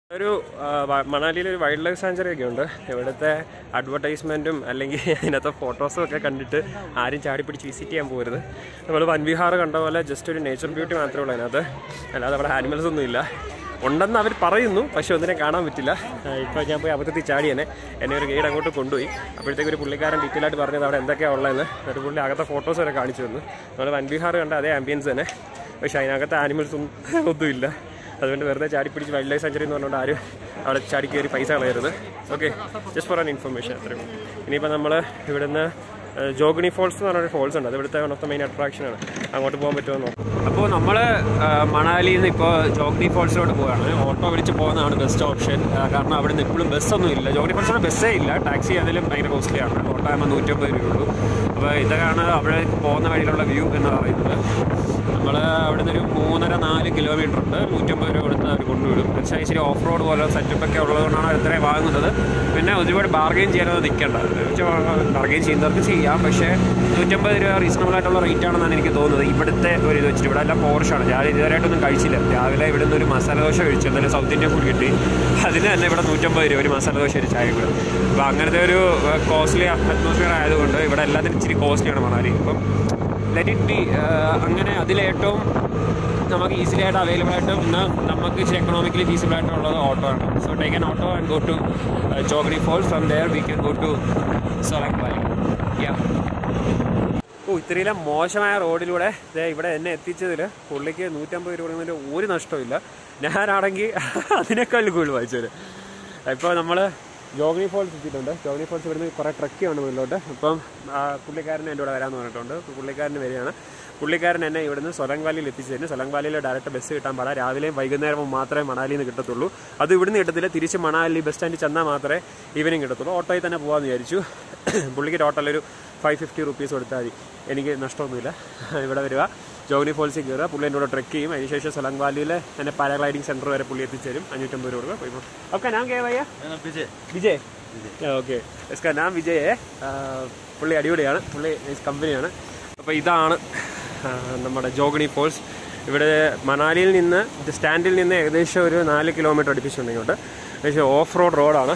ഒരു മണാലിയിൽ ഒരു wild life sanctuary ഒക്കെ ഉണ്ട് ഇവിടുത്തെ അഡ്വർടൈസ്മെൻറ്റും അല്ലെങ്കിൽ അതിനകത്തെ ഫോട്ടോസും ഒക്കെ കണ്ടിട്ട് ആരും ചാടി പിടിച്ച് വിസിറ്റ് ചെയ്യാൻ പോകരുത് നമ്മൾ വൻവിഹാർ കണ്ട പോലെ ജസ്റ്റ് ഒരു നേച്ചർ ബ്യൂട്ടി മാത്രമേ ഉള്ളൂ അതിനകത്ത് അല്ലാതെ അവിടെ ആനിമൽസ് ഒന്നും ഇല്ല ഉണ്ടെന്ന് അവർ പറയുന്നു പക്ഷെ ഒന്നിനെ കാണാൻ പറ്റില്ല ഇപ്പോൾ ഞാൻ പോയി അബദ്ധത്തിൽ ചാടിയനെ എന്നെ ഒരു ഗൈഡ് അങ്ങോട്ട് കൊണ്ടുപോയി അപ്പോഴത്തേക്ക് ഒരു പുള്ളിക്കാരൻ ഡീറ്റെയിൽ ആയിട്ട് പറഞ്ഞത് അവിടെ എന്തൊക്കെയാണ് ഉള്ളതെന്ന് എന്നിട്ട് പുള്ളി അകത്തെ ഫോട്ടോസ് വരെ കാണിച്ചു തന്നു നമ്മൾ വൻവിഹാർ കണ്ട അതേ ആംബിയൻസ് തന്നെ പക്ഷെ അതിനകത്ത് ആനിമൽസ് ഒന്നും ഒന്നുമില്ല അതുകൊണ്ട് വെറുതെ ചാടി പിടിച്ച് വൈൽഡ് ലൈഫ് സെഞ്ചുറി എന്ന് പറഞ്ഞുകൊണ്ട് ആരും അവിടെ ചാടി കയറി പൈസ കളയരുത് okay just for an information അത്രയും ഇനിയിപ്പോൾ നമ്മൾ ഇവിടുന്ന് ഏഹ്, ജോഗിനി ഫോൾസ് എന്ന് പറഞ്ഞൊരു ഫോൾസ് ഉണ്ട് അത് ഇവിടുത്തെ വൺ ഓഫ് ദ മെയിൻ അട്രാക്ഷനാണ് അങ്ങോട്ട് പോകാൻ പറ്റുമോ നോക്കാം അപ്പോൾ നമ്മൾ മണാലിയിൽ നിന്ന് ഇപ്പോൾ ജോഗിനി ഫോൾസിലോട്ട് പോവുകയാണ് ഓട്ടോ വിളിച്ച് പോകുന്നതാണ് ബെസ്റ്റ് ഓപ്ഷൻ കാരണം അവിടെ നിന്ന് ഇപ്പോഴും ബസ്സൊന്നും ഇല്ല ജോഗിനി ഫോൾസിന് ബസ്സേ ഇല്ല ടാക്സി അതിലും ഭയങ്കര കോസ്റ്റ്ലിയാണ് ഓട്ടോ ആകുമ്പോൾ നൂറ്റമ്പത് രൂപയുള്ളൂ അപ്പോൾ ഇതാണ് അവിടെ പോകുന്ന വഴിയിലുള്ള വ്യൂ എന്ന് പറയുന്നത് നമ്മൾ അവിടെ നിന്ന് ഒരു മൂന്നര നാല് കിലോമീറ്റർ ഉണ്ട് നൂറ്റമ്പത് രൂപ കൊടുത്ത് അവർ കൊണ്ടുവിടും പക്ഷേ ഇച്ചിരി ഓഫ് റോഡ് പോലെ സെറ്റപ്പ് ഒക്കെ ഉള്ളതുകൊണ്ടാണ് അവർ ഇത്രയും വാങ്ങുന്നത് പിന്നെ ഒരുപാട് ബാർഗെയിൻ ചെയ്യാനൊന്നും നിൽക്കേണ്ട ബാർഗെയിൻ ചെയ്യുന്നവർക്ക് ചെയ്യാം പക്ഷേ നൂറ്റമ്പത് രൂപ റീസണബിൾ ആയിട്ടുള്ള റേറ്റ് ആണെന്നാണ് എനിക്ക് തോന്നുന്നത് ഇവിടുത്തെ ഒരു ഇത് വെച്ചിട്ട് ഇവിടെ എല്ലാം പോർഷാണ് ഞാൻ ഇതുവരെയായിട്ടൊന്നും കഴിച്ചില്ല രാവിലെ ഇവിടെ നിന്ന് ഒരു മസാല ദോശ കഴിച്ചു എന്തായാലും സൗത്ത് ഇന്ത്യൻ ഫുഡ് കിട്ടി അതിന് തന്നെ ഇവിടെ നൂറ്റമ്പത് രൂപ ഒരു മസാല ദോശ ഒരു ചായ കൂടെ അപ്പോൾ അങ്ങനത്തെ ഒരു കോസ്റ്റ്ലി അറ്റ്മോസ്ഫിയർ ആയതുകൊണ്ട് ഇവിടെ എല്ലാത്തിനും ഇച്ചിരി കോസ്റ്റ്ലിയാണ് മണാലി ഇപ്പം ലെറ്റ് ഇറ്റ് ബി അങ്ങനെ അതിലേറ്റവും നമുക്ക് ഈസിലി ആയിട്ട് അവൈലബിൾ ആയിട്ട് ഇന്ന് നമുക്ക് ഇച്ചിരി എക്കണോമിക്കലി ഫീസിബിൾ ആയിട്ടുള്ളത് ഓട്ടോ ആണ് so take an auto and go to Jogini fall from there we can go to Solang valley yeah ഓ ഇത്രയിലെ മോശമായ റോഡിലൂടെ ദേ ഇവിടെ എന്നെ എത്തിച്ചതിൽ പുള്ളിക്ക് നൂറ്റമ്പത് രൂപ കൊടുക്കുന്നതിൻ്റെ ഒരു നഷ്ടമില്ല ഞാനാണെങ്കിൽ അതിനേക്കാൾ കൂടുതൽ വായിച്ചത് ഇപ്പോൾ നമ്മൾ ജോഗിനി ഫോൾസ് എത്തിയിട്ടുണ്ട് ജോഗിനി ഫോൾസ് ഇവിടുന്ന് കുറേ ട്രക്ക് ചെയ്യുന്നുണ്ട് മുന്നിലോട്ട് ഇപ്പം ആ, പുള്ളിക്കാരൻ എൻ്റെ കൂടെ വരാമെന്ന് പറഞ്ഞിട്ടുണ്ട് പുള്ളിക്കാരന് വരികയാണ് പുള്ളിക്കാരൻ എന്നെ ഇവിടുന്ന് സൊലങ് വാലിയിൽ എത്തിച്ചു തരുന്നു സൊലങ് വാലിയിൽ ഡയറക്റ്റ് ബസ് കിട്ടാൻ പാടില്ല രാവിലെയും വൈകുന്നേരവും മാത്രമേ മണാലിയിൽ നിന്ന് കിട്ടത്തുള്ളൂ അത് ഇവിടുന്ന് കിട്ടത്തില്ല തിരിച്ച് മണാലി ബസ് സ്റ്റാൻഡിൽ ചെന്നാൽ മാത്രമേ ഈവനിങ് കിട്ടത്തുള്ളൂ ഓട്ടോയിൽ തന്നെ പോകാമെന്ന് വിചാരിച്ചു പുള്ളിക്ക് ടോട്ടൽ ഒരു ഫൈവ് ഫിഫ്റ്റി റുപ്പീസ് കൊടുത്താൽ മതി എനിക്ക് നഷ്ടമൊന്നുമില്ല ഇവിടെ വരിക ജോഗിനി ഫോൾസിൽ കയറുക പുള്ളി എൻ്റെ കൂടെ ട്രെക്ക് ചെയ്യും അതിനുശേഷം സൊലങ് വാലിയിലെ എന്നെ പാരാഗ്ലൈഡിംഗ് സെൻറ്റർ വരെ പുള്ളി എത്തിച്ചേരും അഞ്ഞൂറ്റമ്പത് രൂപ കൊടുക്കുക പോയി ഓക്കെ ഞാൻ കേ ഭയ്യ വിജയ് ഓക്കെ എസ്കാ ഞാൻ വിജയേ ആ, പുള്ളി അടിപൊളിയാണ് പുള്ളി കമ്പനിയാണ് അപ്പോൾ ഇതാണ് ആ, നമ്മുടെ ജോഗിനി ഫോൾസ് ഇവിടെ മണാലിയിൽ നിന്ന് സ്റ്റാൻഡിൽ നിന്ന് ഏകദേശം ഒരു നാല് കിലോമീറ്റർ അടുപ്പിച്ചുണ്ട് ഇങ്ങോട്ട് ഏകദേശം ഓഫ് റോഡ് റോഡാണ്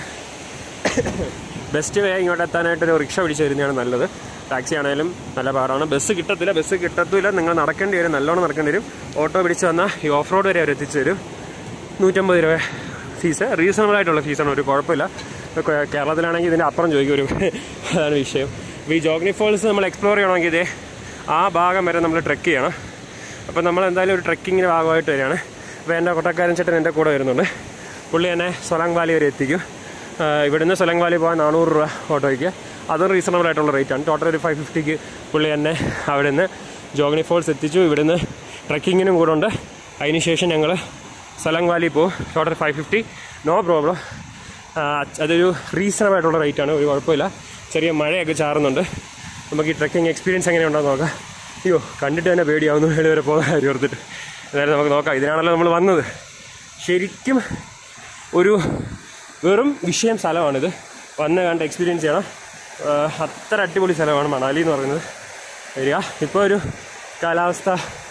ബെസ്റ്റ് വേ ഇങ്ങോട്ട് എത്താനായിട്ട് ഒരു റിക്ഷ പിടിച്ച് തരുന്നതാണ് നല്ലത് ടാക്സി ആണെങ്കിലും നല്ല പാടാണ് ബസ് കിട്ടത്തില്ല ബസ് കിട്ടത്തില്ല നിങ്ങൾ നടക്കേണ്ടി വരും നല്ലോണം നടക്കേണ്ടി വരും ഓട്ടോ പിടിച്ച് വന്നാൽ ഈ ഓഫ് റോഡ് വരെ അവർ എത്തിച്ചു തരും നൂറ്റമ്പത് രൂപ ഫീസ് റീസണബിൾ ആയിട്ടുള്ള ഫീസാണ് ഒരു കുഴപ്പമില്ല ഇപ്പോൾ കേ- കേരളത്തിലാണെങ്കിൽ ഇതിൻ്റെ അപ്പുറം ചോദിക്കും ഒരു അതാണ് വിഷയം അപ്പോൾ ഈ ജോഗ്നി ഫോൾസ് നമ്മൾ എക്സ്പ്ലോർ ചെയ്യണമെങ്കിൽ ഇതേ ആ ഭാഗം വരെ നമ്മൾ ട്രെക്ക് ചെയ്യണം അപ്പോൾ നമ്മൾ എന്തായാലും ഒരു ട്രെക്കിങ്ങിൻ്റെ ഭാഗമായിട്ട് വരികയാണ് അപ്പോൾ എൻ്റെ കൊട്ടക്കാരൻ ചേട്ടൻ എൻ്റെ കൂടെ വരുന്നുണ്ട് പുള്ളി എന്നെ സൊലാങ് വാലി വരെ എത്തിക്കും ആ, ഇവിടുന്ന് സൊലങ് വാലി പോകാൻ നാനൂറ് രൂപ ഓട്ടോയ്ക്ക് അതും റീസണബിൾ ആയിട്ടുള്ള റേറ്റാണ് ടോട്ടൽ ഒരു ഫൈവ് ഫിഫ്റ്റിക്ക് പുള്ളി എന്നെ അവിടെ നിന്ന് ജോഗ്നി ഫോൾസ് എത്തിച്ചു ഇവിടുന്ന് ട്രക്കിങ്ങിനും കൂടെ ഉണ്ട് അതിനുശേഷം ഞങ്ങൾ സലങ് വാലി പോകും total five fifty no problem അതൊരു റീസണബിൾ ആയിട്ടുള്ള റേറ്റാണ് ഒരു കുഴപ്പമില്ല ചെറിയ മഴയൊക്കെ ചാറുന്നുണ്ട് നമുക്ക് ഈ ട്രക്കിംഗ് എക്സ്പീരിയൻസ് എങ്ങനെയുണ്ടെന്ന് നോക്കാം അയ്യോ കണ്ടിട്ട് തന്നെ പേടിയാവുന്നു ഏഴ് വരെ പോകാൻ കാര്യം ഓർത്തിട്ട് എന്നാലും നമുക്ക് നോക്കാം ഇതിനാണല്ലോ നമ്മൾ വന്നത് ശരിക്കും ഒരു വെറും വിഷയം സ്ഥലമാണിത് വന്ന് കണ്ട് എക്സ്പീരിയൻസ് ചെയ്യണം ആഹ് അത്ര അടിപൊളി സ്ഥലമാണ് മണാലി എന്ന് പറയുന്നത് വരിക ഇപ്പോൾ ഒരു കാലാവസ്ഥ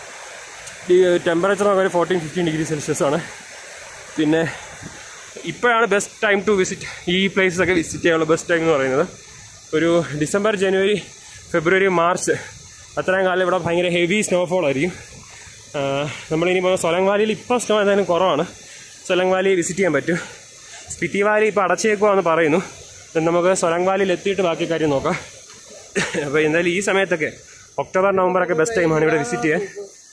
ഈ ടെമ്പറേച്ചർ ഒക്കെ ഒരു ഫോർട്ടീൻ ഫിഫ്റ്റീൻ ഡിഗ്രി സെൽഷ്യസ് ആണ് പിന്നെ ഇപ്പോഴാണ് ബെസ്റ്റ് ടൈം ടു വിസിറ്റ് ഈ പ്ലേസസ് ഒക്കെ വിസിറ്റ് ചെയ്യാനുള്ള ബെസ്റ്റ് ടൈം എന്ന് പറയുന്നത് ഒരു ഡിസംബർ ജനുവരി ഫെബ്രുവരി മാർച്ച് അത്രയും കാലം ഇവിടെ ഭയങ്കര ഹെവി സ്നോഫോൾ ആയിരിക്കും ആഹ് നമ്മളിനി പോകുന്ന സൊലങ് വാലിയിൽ ഇപ്പോൾ സ്നോ എന്തായാലും കുറവാണ് സൊലങ് വാലി വിസിറ്റ് ചെയ്യാൻ പറ്റും സ്പിറ്റി വാലി ഇപ്പോൾ അടച്ചേക്കുവാന്ന് പറയുന്നു then നമുക്ക് സൊലങ് വാലിയിൽ എത്തിയിട്ട് ബാക്കി കാര്യം നോക്കാം അപ്പോൾ എന്തായാലും ഈ സമയത്തൊക്കെ ഒക്ടോബർ നവംബറൊക്കെ ബെസ്റ്റ് ടൈമാണ് ഇവിടെ വിസിറ്റ് ചെയ്യാൻ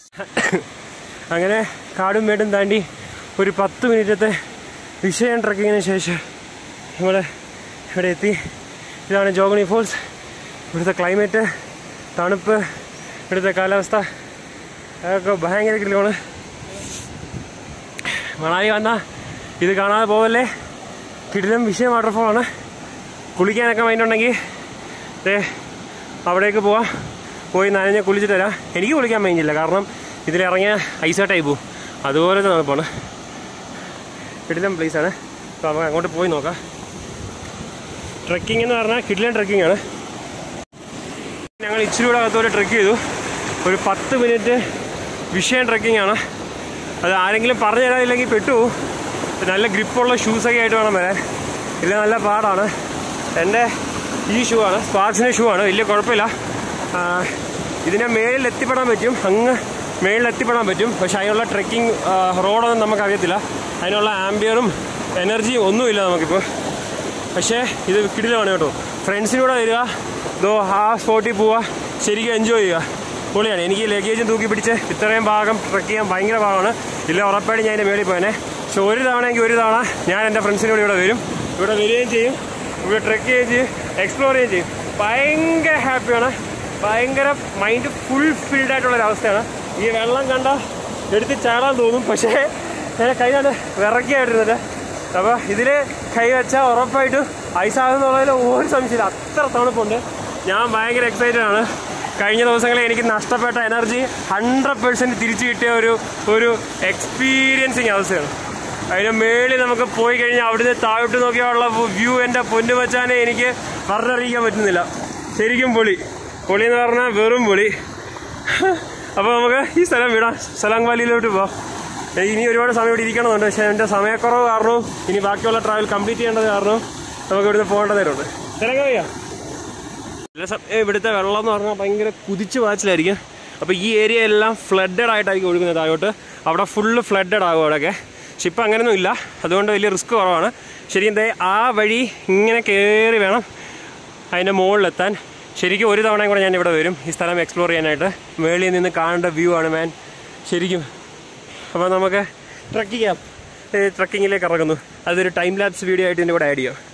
അങ്ങനെ കാടും മേടും താണ്ടി ഒരു പത്ത് മിനിറ്റത്തെ വിഷയം ട്രക്കിങ്ങിന് ശേഷം നമ്മൾ ഇവിടെ എത്തി ഇതാണ് ജോഗണി ഫോൾസ് ഇവിടുത്തെ ക്ലൈമറ്റ് തണുപ്പ് ഇവിടുത്തെ കാലാവസ്ഥ അതൊക്കെ ഭയങ്കര കിളിയാണ് മണാലി വന്നാൽ ഇത് കാണാതെ പോവല്ലേ കിടിലം വിഷയം വാട്ടർഫോളാണ് കുളിക്കാനൊക്കെ മൈൻഡുണ്ടെങ്കിൽ ദേ അവിടേക്ക് പോവാം പോയി നനഞ്ഞ് കുളിച്ചിട്ട് വരാം എനിക്ക് കുളിക്കാൻ മൈൻഡില്ല കാരണം ഇതിലിറങ്ങിയ ഐസായിട്ടായി പോവും അതുപോലത്തെ തണുപ്പാണ് കിടിലം പ്ലേസാണ് അപ്പോൾ നമുക്ക് അങ്ങോട്ട് പോയി നോക്കാം ട്രക്കിംഗ് എന്ന് പറഞ്ഞാൽ കിടിലൻ ട്രക്കിംഗ് ആണ് ഞങ്ങൾ ഇച്ചിരി കൂടെ അകത്തോടെ ട്രക്ക് ചെയ്തു ഒരു പത്ത് മിനിറ്റ് വിഷയം ട്രക്കിംഗ് ആണ് അത് ആരെങ്കിലും പറഞ്ഞു തരാനില്ലെങ്കിൽ പെട്ടു നല്ല ഗ്രിപ്പുള്ള ഷൂസൊക്കെ ആയിട്ട് വേണം വരാൻ ഇല്ല നല്ല പാടാണ് എൻ്റെ ഈ ഷൂ ആണ് സ്പാർക്സിൻ്റെ ഷൂ ആണ് വലിയ കുഴപ്പമില്ല ആ, ഇതിനെ മേളിൽ എത്തിപ്പെടാൻ പറ്റും അങ്ങ് മേളിൽ എത്തിപ്പെടാൻ പറ്റും പക്ഷെ അതിനുള്ള ട്രെക്കിംഗ് റോഡൊന്നും നമുക്കറിയത്തില്ല അതിനുള്ള ആംബിയറും എനർജിയും ഒന്നുമില്ല നമുക്കിപ്പോൾ പക്ഷേ ഇത് കിടിലാണ് കേട്ടോ ഫ്രണ്ട്സിനൂടെ വരിക ദോ ആ സ്പോട്ടിൽ പോവുക ശരിക്കും എൻജോയ് ചെയ്യുക പൊളിയാണ് എനിക്ക് ലഗേജും തൂക്കി പിടിച്ച് ഇത്രയും ഭാഗം ട്രക്ക് ചെയ്യാൻ ഭയങ്കര ഭാഗമാണ് ഇല്ല ഉറപ്പായിട്ടും ഞാൻ അതിൻ്റെ മേളിൽ പോയനെ പക്ഷെ ഒരു തവണയെങ്കിൽ ഒരു തവണ ഞാൻ എൻ്റെ ഫ്രണ്ട്സിനോട് ഇവിടെ വരും ഇവിടെ വരികയും ചെയ്യും ഇവിടെ ട്രക്ക് ചെയ്യുകയും ചെയ്യും എക്സ്പ്ലോർ ചെയ്യുകയും ചെയ്യും ഭയങ്കര ഹാപ്പിയാണ് ഭയങ്കര മൈൻഡ് ഫുൾ ഫിൽഡ് ആയിട്ടുള്ള ഒരു അവസ്ഥയാണ് ഈ വെള്ളം കണ്ട എടുത്ത് ചാടാൻ തോന്നും പക്ഷേ ഞാൻ കൈകാണ്ട് വിറക്കിയായിട്ടിരുന്നിട്ട് അപ്പോൾ ഇതിൽ കൈ വെച്ചാൽ ഉറപ്പായിട്ടും ഐസാകുന്നുള്ളതിൽ ഒരു സംശയമില്ല അത്ര തണുപ്പുണ്ട് ഞാൻ ഭയങ്കര എക്സൈറ്റഡ് ആണ് കഴിഞ്ഞ ദിവസങ്ങളിൽ എനിക്ക് നഷ്ടപ്പെട്ട എനർജി ഹൺഡ്രഡ് പെർസെൻറ്റ് തിരിച്ചു കിട്ടിയ ഒരു ഒരു എക്സ്പീരിയൻസിങ് അവസ്ഥയാണ് അതിന് മേളിൽ നമുക്ക് പോയി കഴിഞ്ഞാൽ അവിടുന്ന് താഴോട്ട് നോക്കിയുള്ള വ്യൂ എൻ്റെ പൊന്നു വച്ചാനെ എനിക്ക് പറഞ്ഞറിയിക്കാൻ പറ്റുന്നില്ല ശരിക്കും പൊളി പൊളി എന്ന് പറഞ്ഞാൽ വെറും പൊളി അപ്പോൾ നമുക്ക് ഈ സ്ഥലം വിടാം സലാം വാലിയിലോട്ട് പോവാം എനിക്ക് ഇനി ഒരുപാട് സമയം ഇവിടെ ഇരിക്കണമെന്നുണ്ട് പക്ഷേ എൻ്റെ സമയക്കുറവ് കാരണവും ഇനി ബാക്കിയുള്ള ട്രാവൽ കംപ്ലീറ്റ് ചെയ്യേണ്ടത് കാരണവും നമുക്ക് ഇവിടുന്ന് പോകേണ്ടതായിട്ടുണ്ട് തിരങ്ങയ്യ ചില സമയം ഇവിടുത്തെ വെള്ളം എന്ന് പറഞ്ഞാൽ ഭയങ്കര കുതിച്ച് വാച്ചിലായിരിക്കും അപ്പോൾ ഈ ഏരിയ എല്ലാം ഫ്ലഡഡ് ആയിട്ടായിരിക്കും ഒഴുകുന്നത് താഴോട്ട് അവിടെ ഫുള്ള് ഫ്ലഡഡ് ആകും അവിടെയൊക്കെ പക്ഷെ ഇപ്പം അങ്ങനെയൊന്നും ഇല്ല അതുകൊണ്ട് വലിയ റിസ്ക് കുറവാണ് ശരിക്കും ദേ ആ വഴി ഇങ്ങനെ കയറി വേണം അതിൻ്റെ മുകളിലെത്താൻ ശരിക്കും ഒരു തവണയും കൂടെ ഞാൻ ഇവിടെ വരും ഈ സ്ഥലം എക്സ്പ്ലോർ ചെയ്യാനായിട്ട് മേളിൽ നിന്ന് കാണേണ്ട വ്യൂ ആണ് മാൻ ശരിക്കും അപ്പോൾ നമുക്ക് ട്രക്ക് ചെയ്യാം ട്രക്കിങ്ങിലേക്ക് ഇറങ്ങുന്നു അതൊരു ടൈം ലാപ്സ് വീഡിയോ ആയിട്ട് ഇതിൻ്റെ കൂടെ ആഡ് ചെയ്യാം